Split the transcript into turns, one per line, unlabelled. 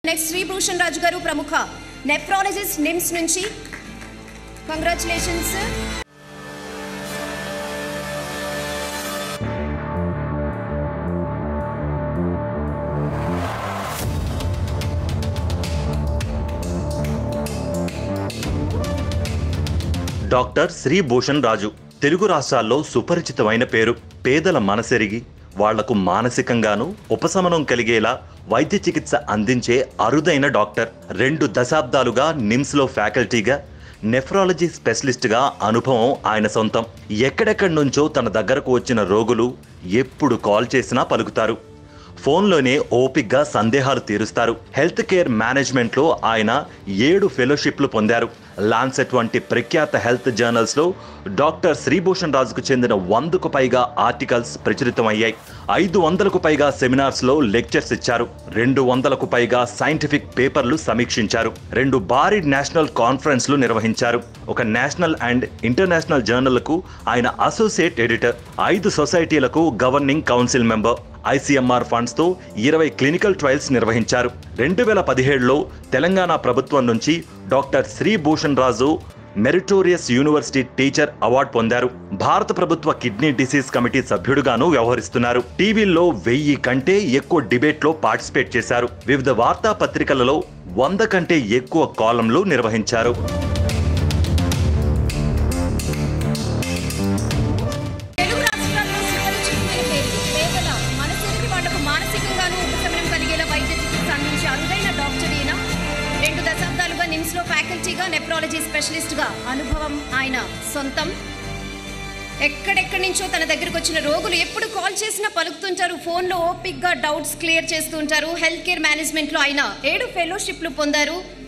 next Shri Bhushan రాజు గారు ప్రముఖ nephrologist NIMS నుంచి కంగ్రాచులేషన్స్
డాక్టర్ శ్రీ భూషణ్ రాజు తెలుగు రాష్ట్రాల్లో సుపరిచితమైన పేరు పేదల మనసెరిగి వాళ్లకు మానసికంగానూ ఉపశమనం కలిగేలా వైద్య చికిత్స అందించే అరుదైన డాక్టర్ రెండు దశాబ్దాలుగా నిమ్స్లో ఫ్యాకల్టీగా నెఫ్రాలజీ స్పెషలిస్ట్గా అనుభవం ఆయన సొంతం ఎక్కడెక్కడి నుంచో తన దగ్గరకు వచ్చిన రోగులు ఎప్పుడు కాల్ చేసినా పలుకుతారు ఫోన్లోనే ఓపిక్గా సందేహాలు తీరుస్తారు హెల్త్ కేర్ మేనేజ్మెంట్లో ఆయన ఏడు ఫెలోషిప్లు పొందారు లాన్సెట్ వంటి ప్రఖ్యాత హెల్త్ జర్నల్స్లో డాక్టర్ శ్రీభూషణ్ రాజుకు చెందిన వందకు పైగా ఆర్టికల్స్ ప్రచురితమయ్యాయి ఐదు వందలకు పైగా సెమినార్స్లో లెక్చర్స్ ఇచ్చారు రెండు వందలకు పైగా సైంటిఫిక్ పేపర్లు సమీక్షించారు రెండు భారీ నేషనల్ కాన్ఫరెన్స్లు నిర్వహించారు ఒక నేషనల్ అండ్ ఇంటర్నేషనల్ జర్నల్కు ఆయన అసోసియేట్ ఎడిటర్ ఐదు సొసైటీలకు గవర్నింగ్ కౌన్సిల్ మెంబర్ ఐసీఎంఆర్ ఫండ్స్తో ఇరవై క్లినికల్ ట్రయల్స్ నిర్వహించారు రెండు వేల పదిహేడులో తెలంగాణ ప్రభుత్వం నుంచి doctor Shri Bhushan Raju meritorious university teacher award పొందారు భారత ప్రభుత్వ కిడ్నీ డిసీజ్ కమిటీ సభ్యుడుగాను వ్యవహరిస్తున్నారు టీవీల్లో వెయ్యి కంటే ఎక్కువ డిబేట్లో పార్టిసిపేట్ చేశారు వివిధ వార్తాపత్రికలలో వంద కంటే ఎక్కువ కాలంలు నిర్వహించారు
తెలుగు రాష్ట్రాల్లో సుపరిచితమైన పేరు పేదల మనసెరిగి వాళ్లకు మానసికంగానూ ఉపశమనం కలిగేలా వైద్య చికిత్స అందించే అరుదైన డాక్టర్ ఈయన రెండు దశాబ్దాలుగా నిమ్స్ లో ఫ్యాకల్టీగా నెఫ్రాలజీ స్పెషలిస్ట్ గా అనుభవం ఆయన సొంతం ఎక్కడెక్కడి నుంచో తన దగ్గరకు వచ్చిన రోగులు ఎప్పుడు కాల్ చేసినా పలుకుతుంటారు ఫోన్లో ఓపిక్ గా డౌట్స్ క్లియర్ చేస్తూ ఉంటారు హెల్త్ కేర్ మేనేజ్మెంట్ లో ఆయన ఏడు ఫెలోషిప్లు పొందారు